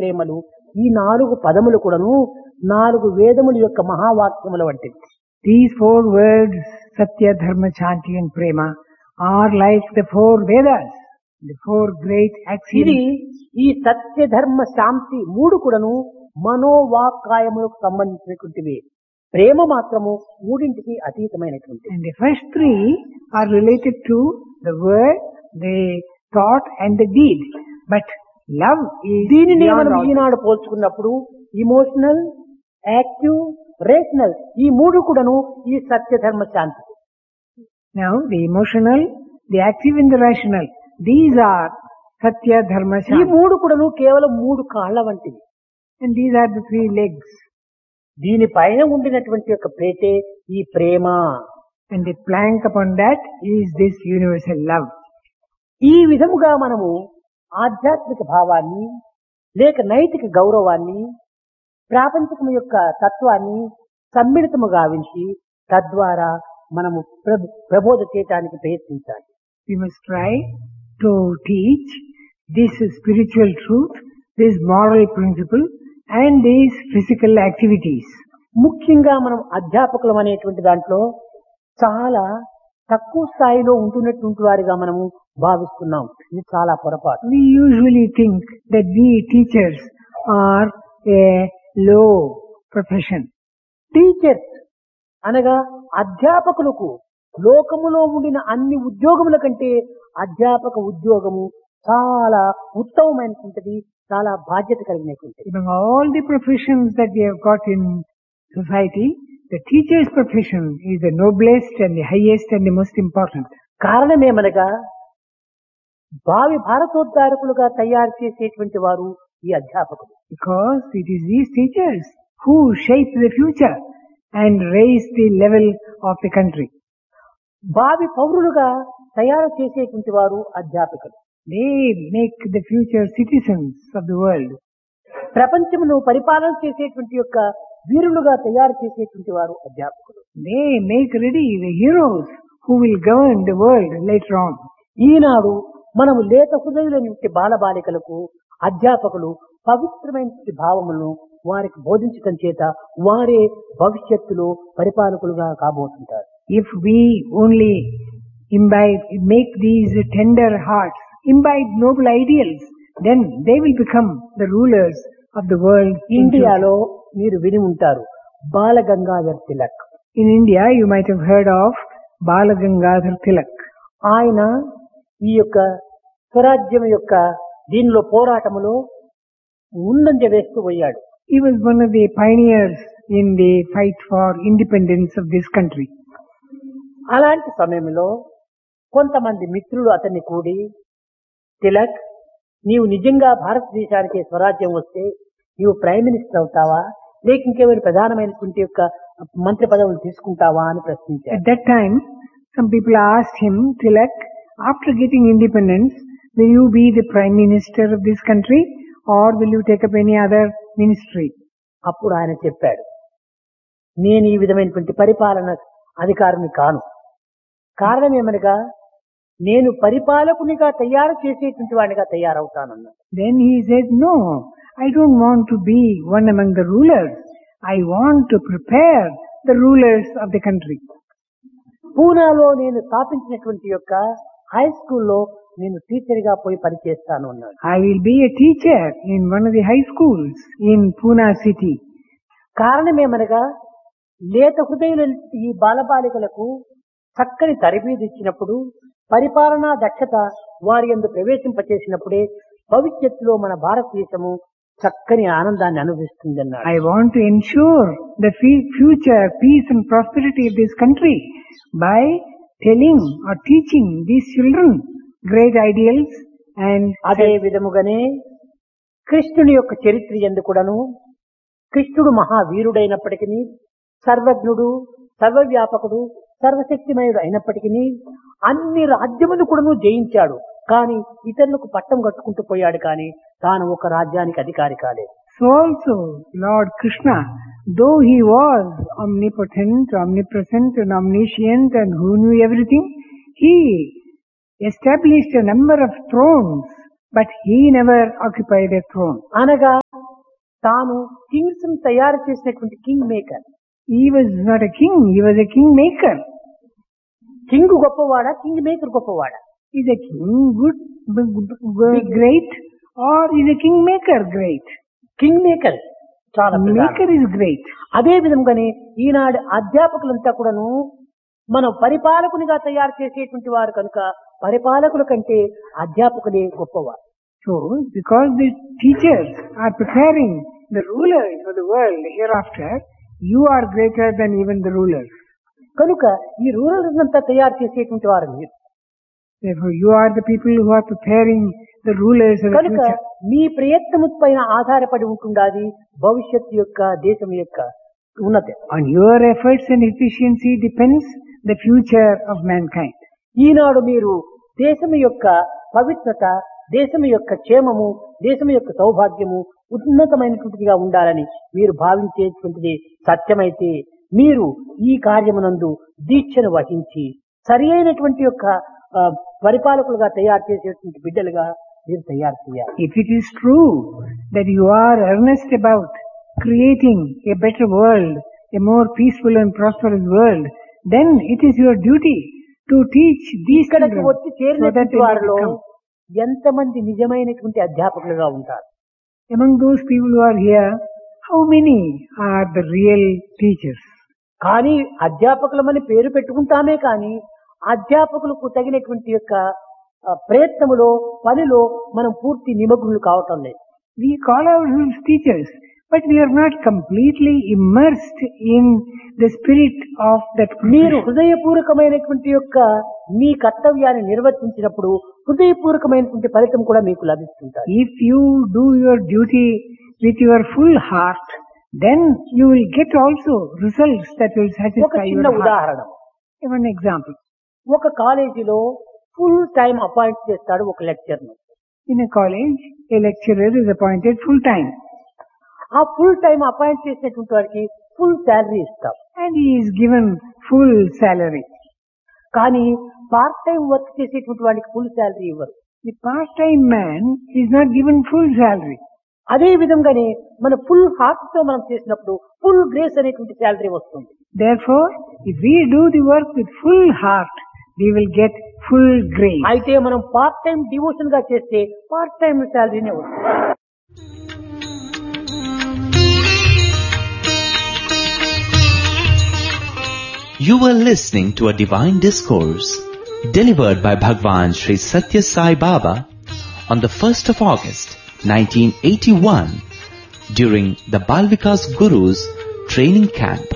ప్రేమలు ఈ నాలుగు పదములు కూడాను నాలుగు వేదముల యొక్క మహావాక్యముల వంటివి These four words, Satya, Dharma, Chanti and Prema, are like the four Vedas, the four great ఇది axioms. ఈ సత్య ధర్మ శాంతి మూడు కూడాను మనోవాక్కాయములకు సంబంధించినటువంటివి ప్రేమ మాత్రము మూడింటికి అతీతమైనటువంటి And the first three are related to the word, the thought and the deed. But love is దీనిని beyond మనం all. ఈనాడు పోల్చుకున్నప్పుడు ఇమోషనల్ యాక్టివ్ రేషనల్ ఈ మూడు కూడాను ఈ సత్య ధర్మ శాంతి Now, the emotional, the active and the rational, these are Satya, Dharma, ఈ Shanti. మూడు కూడాను కేవలం మూడు కాళ్ల వంటివి And these are the three legs. దీనిపైన ఉండినటువంటి యొక్క ప్రేతే ఈ ప్రేమ And the plank upon that is this universal love. ఈ విధముగా మనము ఆధ్యాత్మిక భావాన్ని లేక నైతిక గౌరవాన్ని ప్రాపంచికం యొక్క తత్వాన్ని సమ్మిళితము గావించి తద్వారా మనము ప్రభ- ప్రబోధ చేయటానికి ప్రయత్నించాలి We must try to teach this spiritual truth, this moral principle, and these physical activities. ముఖ్యంగా మనం అధ్యాపకులం అనేటువంటి దాంట్లో చాలా తక్కువ స్థాయిలో ఉంటున్నటువంటి వారిగా మనము భావిస్తున్నాం ఇది చాలా పొరపాటు We usually think that we teachers are a low profession. Teachers అనగా అధ్యాపకులకు లోకములో ఉండిన అన్ని ఉద్యోగముల కంటే అధ్యాపక ఉద్యోగము చాలా ఉత్తమమైనటువంటిది చాలా బాధ్యత కలిగినటువంటిది Among all the professions that we have got in society, the teacher's profession is the noblest and the highest and the most important. కారణమేమనగా భావి భారతోద్ధారకులుగా తయారు చేసేటువంటి వారు ఈ అధ్యాపకులు Because it is these teachers who shape the future and raise the level of the country. భావి పౌరులుగా తయారు చేసేటువంటి వారు అధ్యాపకులు They make the future citizens of the world. ప్రపంచమును పరిపాలన చేసేటువంటి యొక్క వీరులుగా తయారు చేసేటువంటి వారు అధ్యాపకులు They make ready the heroes who will govern the world later on. ఈనాడు మనము లేత హృదయులైన బాలబాలికలకు అధ్యాపకులు పవిత్రమైన భావములను వారికి బోధించటం చేత వారే భవిష్యత్తులో పరిపాలకులుగా కాబోతుంటారు If we only imbibe, make these tender hearts, imbibe noble ideals, then they will become the rulers of the world. in future. ఇండియాలో మీరు విని ఉంటారు బాల Gangadhar Tilak In India, you might have heard of Bala Gangadhar Tilak. ఆయన ఈ యొక్క స్వరాజ్యం యొక్క దీనిలో పోరాటములో ముందంజ వేస్తూ పోయాడు He was one of the pioneers in the fight for independence of this country. అలాంటి సమయంలో కొంతమంది మిత్రులు అతన్ని కూడి తిలక్ నీవు నిజంగా భారతదేశానికి స్వరాజ్యం వస్తే నీవు ప్రైమ్ మినిస్టర్ అవుతావా లేక ఇంకేమైనా ప్రధానమైనటువంటి యొక్క మంత్రి పదవులు తీసుకుంటావా అని ప్రశ్నించారు At that time, some people asked him, Tilak, after getting independence, will you be the prime minister of this country or will you take up any other ministry? అప్పుడు ఆయన చెప్పాడు నేను ఈ విధమైనటువంటి పరిపాలన అధికారిని కాను కారణం ఏమనగా నేను పరిపాలకునిగా తయారు చేసేటువంటి వాడిగా తయారవుతానన్నాడు Then he said, no, I don't want to be one among the rulers. I want to prepare the rulers of the country. పూనాలో నేను స్థాపించినటువంటి యొక్క హై స్కూల్లో నేను టీచర్ గా పోయి పనిచేస్తాను అన్నాడు I will be a teacher in one of the high schools in Pune city. కారణమేమనగా లేత హృదయుల ఈ బాలబాలికలకు చక్కని తరబీదు ఇచ్చినప్పుడు పరిపాలనా దక్షత వారి యందు ప్రవేశింపచేసినప్పుడే భవిష్యత్తులో మన భారతదేశము చక్కని ఆనందాన్ని అనుభవిస్తుంది అన్నాడు I want to ensure the fe- future peace and prosperity of this country by telling or teaching these children great ideals and అదే విధముగానే కృష్ణుని యొక్క చరిత్ర ఎందు కూడాను కృష్ణుడు మహావీరుడైనప్పటికీ సర్వజ్ఞుడు సర్వవ్యాపకుడు సర్వశక్తిమయుడు అయినప్పటికీ అన్ని రాజ్యములు కూడాను జయించాడు కానీ ఇతరులకు పట్టం కట్టుకుంటూ పోయాడు కానీ తాను ఒక రాజ్యానికి అధికారి కాలేదు so also Lord Krishna, though he was omnipotent, omnipresent and omniscient and who knew everything, he established a number of thrones, but he never occupied a throne. అనగా తాను కింగ్స్ తయారు చేసినటువంటి king maker He was not a king, he was a king maker. King గొప్పవాడా king maker గొప్పవాడా Is a king good, b- b- b- great, or is a king maker great? King maker చాలా ప్రధానం. Maker is great. అదే విధంగానే ఈనాడు అధ్యాపకులంతా కూడాను మనం పరిపాలకునిగా తయారు చేసేటువంటి వారు కనుక పరిపాలకుల కంటే అధ్యాపకులే గొప్పవారు So, because the teachers are preparing the rulers for the world hereafter, you are greater than even the rulers. కనుక ఈ రూరల్స్ అంతా తయారు చేసేటువంటి వారు మీరు Therefore, you are the people who are preparing the rulers of the కనుక future. మీ ప్రయత్నము పైన ఆధారపడి ఉంటుండాది భవిష్యత్తు యొక్క దేశం యొక్క ఉన్నతి On your efforts and efficiency depends the future of mankind. ఈనాడు మీరు దేశం యొక్క పవిత్రత దేశం యొక్క క్షేమము దేశం యొక్క సౌభాగ్యము ఉన్నతమైనటువంటిదిగా ఉండాలని మీరు భావించేటువంటిది సత్యమైతే మీరు ఈ కార్యమునందు దీక్షను వహించి సరి అయినటువంటి యొక్క ఆ, పరిపాలకులుగా తయారు చేసేటువంటి బిడ్డలుగా మీరు తయారు చేయాలి If it is true that you are earnest about creating a better world, a more peaceful and prosperous world, then it is your duty to teach these ఇక్కడికి children వచ్చి so that చేరినటువంటి they may వారిలో become. ఎంతమంది నిజమైనటువంటి అధ్యాపకులుగా ఉంటారు Among those people who are here, how many are the real teachers? కానీ అధ్యాపకులమని పేరు పెట్టుకుంటామే కానీ అధ్యాపకులకు తగినటువంటి యొక్క ఆ, ప్రయత్నములో పనిలో మనం పూర్తి నిమగ్నులు కావటం లేదు We call ourselves teachers, but we are not completely immersed in the spirit of that మీరు profession. హృదయపూర్వకమైనటువంటి యొక్క మీ కర్తవ్యాన్ని నిర్వర్తించినప్పుడు హృదయపూర్వకమైనటువంటి ఫలితం కూడా మీకు లభిస్తుంటారు If you do your duty with your full heart, then you will get also results that will ఒక satisfy చిన్న your heart. ఉదాహరణ Give an example. ఒక కాలేజీలో ఫుల్ టైం అపాయింట్ చేస్తాడు ఒక లెక్చర్ ను In a college, a lecturer is appointed full time ఆ full time appoint చేసినటువంటి వారికి ఫుల్ శాలరీ ఇస్తాం and he is given full salary. కానీ పార్ట్ టైం వర్క్ చేసేటువంటి వాడికి ఫుల్ శాలరీ ఇవ్వరు The part-time man is not given full salary. అదే విధంగానే మన ఫుల్ హార్ట్ తో మనం చేసినప్పుడు ఫుల్ గ్రేస్ అనేటువంటి శాలరీ వస్తుంది Therefore, if we do the work with full heart, we will get full grace. అయితే మనం పార్ట్ టైం డివోషన్ గా చేస్తే పార్ట్ టైం శాలరీనే వస్తుంది You were listening to a divine discourse delivered by Bhagwan Sri Satya Sai Baba on the 1st of August 1981 during the Balvikas Guru's training camp.